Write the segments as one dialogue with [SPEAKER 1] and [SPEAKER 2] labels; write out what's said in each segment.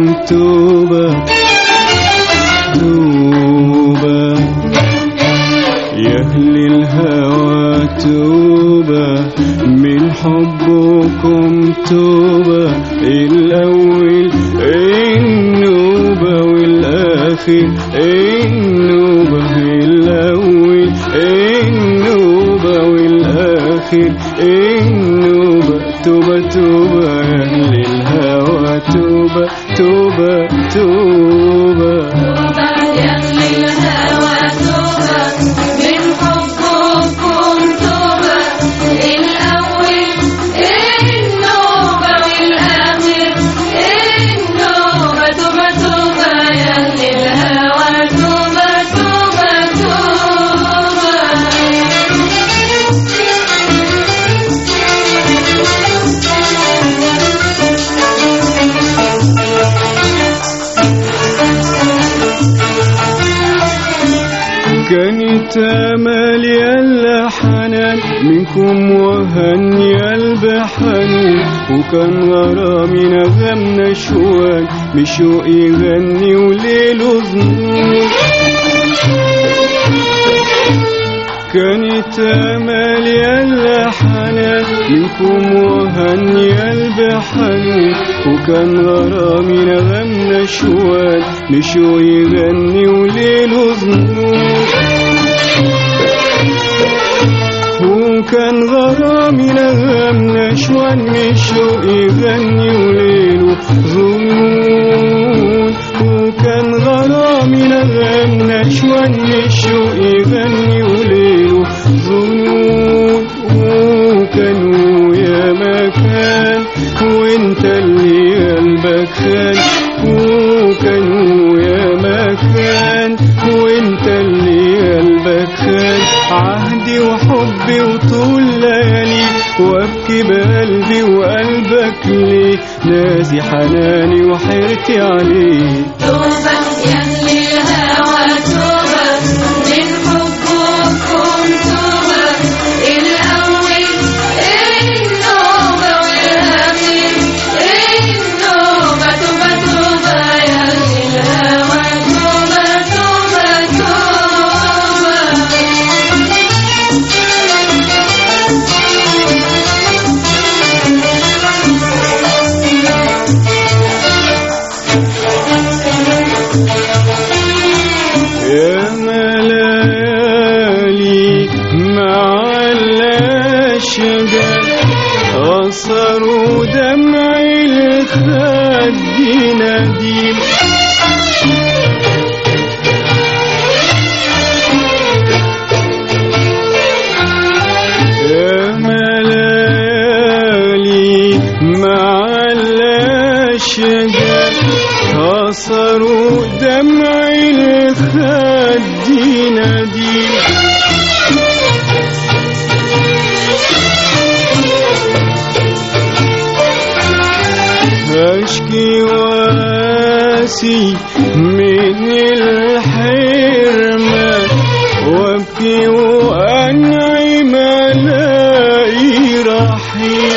[SPEAKER 1] توبة توبة يا أهل الهوى توبة من حبكم توبة الأول النوبة والآخر النوبة الأول النوبة والآخر النوبة توبة توبة يا أهل الهوى توبة توبة توبة
[SPEAKER 2] يا أهل الهوى توبة من حبكم توبة الأول النوبة والآخر النوبة توبة توبة يا أهل الهوى توبة توبة
[SPEAKER 1] كانت امل يا حنان منكم وهني البحنون وكان غرامي نغم نشوان بشوق يغني وليل ظنون كانت امل يا حنان منكم وهني البحنون وكان غرامي نغم نشوان بشوق يغني وليل ظنون وكان غرامي نغم نشوان مشوق يغني وليله ظنون وكان غرامي نغم نشوان مشوق يغني وليله ظنون وكانوا يا مكان وانت اللي قلبك خان وكانوا يا مكان وانت اللي قلبك خان عهدي وحبي وطول ليالي وابكي بقلبي وقلبك ليه ناسي حناني وحيرتي عليه
[SPEAKER 2] توبة يا أهل الهوى توبة من حبكم توبة الأول النوبة والآخر النوبة توبة توبة يا أهل الهوى توبة توبة
[SPEAKER 1] يا ملالي مع الأشجار غصروا دمعي الخد نديم يا ملالي مع الأشجار غصروا دمعي الخد نديم أشكي واسي من الحرمان وابكي وأنعي ملاقي رحيم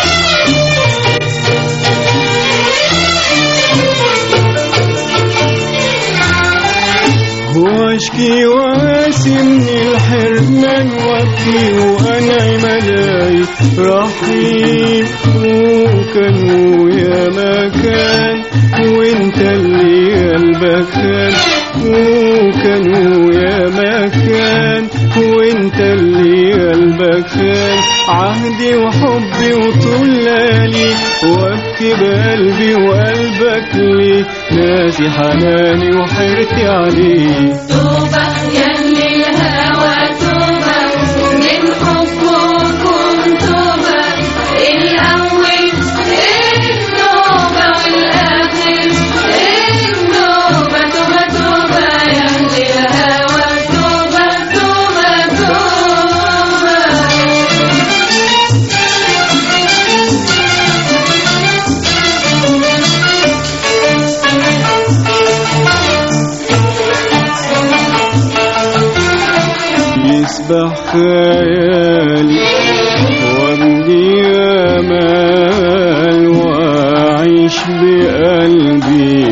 [SPEAKER 1] واشكي واسي من الحرمان وابكي وانعي ملاي رحيم وكانوا يا مكان وانت اللي قلبك كان وكانوا يا مكان وانت اللي قلبك كان عهدي وحبي وطول ليالي وابكي بقلبي وقلبك ليه ناسي حناني وحيرتي عليه
[SPEAKER 2] توبة يا أهل الهوى توبة من حبكم توبة الأول النوبة والآخر النوبة توبة توبة يا أهل الهوى توبة توبة توبة
[SPEAKER 1] يسبح خيالي وابني امال واعيش بقلبي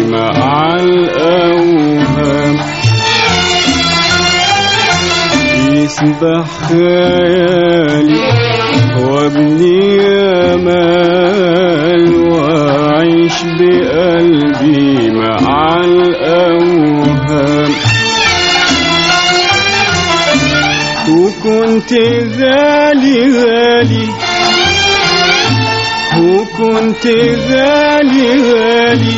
[SPEAKER 1] يسبح خيالي وابني امال واعيش بقلبي مع الاوهام وكنت غالي غالي وكنت غالي غالي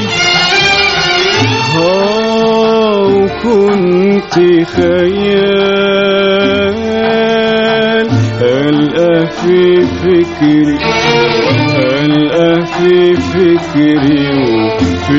[SPEAKER 1] ها وكنت خيال ألقى في فكري ألقى في فكري وفي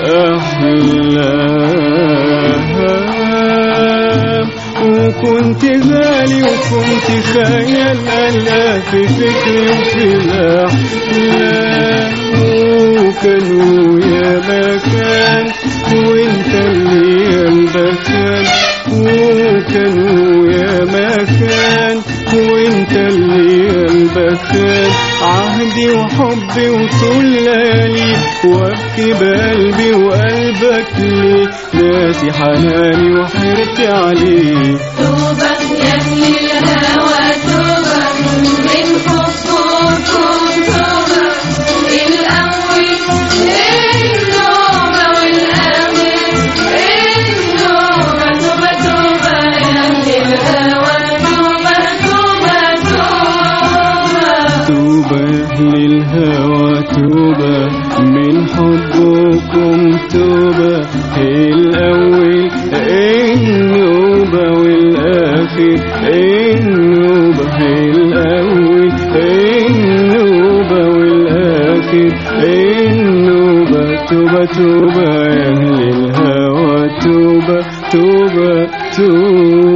[SPEAKER 1] الأحلام وكنت غالي وكنت خيال ألقى في فكري وفي الأحلام وكانوا يا مكان وانت اللي قلبك كان وكانوا يا مكان وانت اللي قلبك كان عهدي وحبي وطول ليالي وابكي بقلبي وقلبك ليه ناسي حناني وحيرتي عليه
[SPEAKER 2] توبة يا أهل الهوى توبة من حبكم توبة الأول النوبة والآخر النوبة توبة توبة يا أهل الهوى توبة توبة توبة
[SPEAKER 1] توبة للهوى توبة من حبكم توبة الأول النوبة والآخر النوبة الأول النوبة والآخر النوبة توبة توبة يا أهل الهوى توبة توبة توبة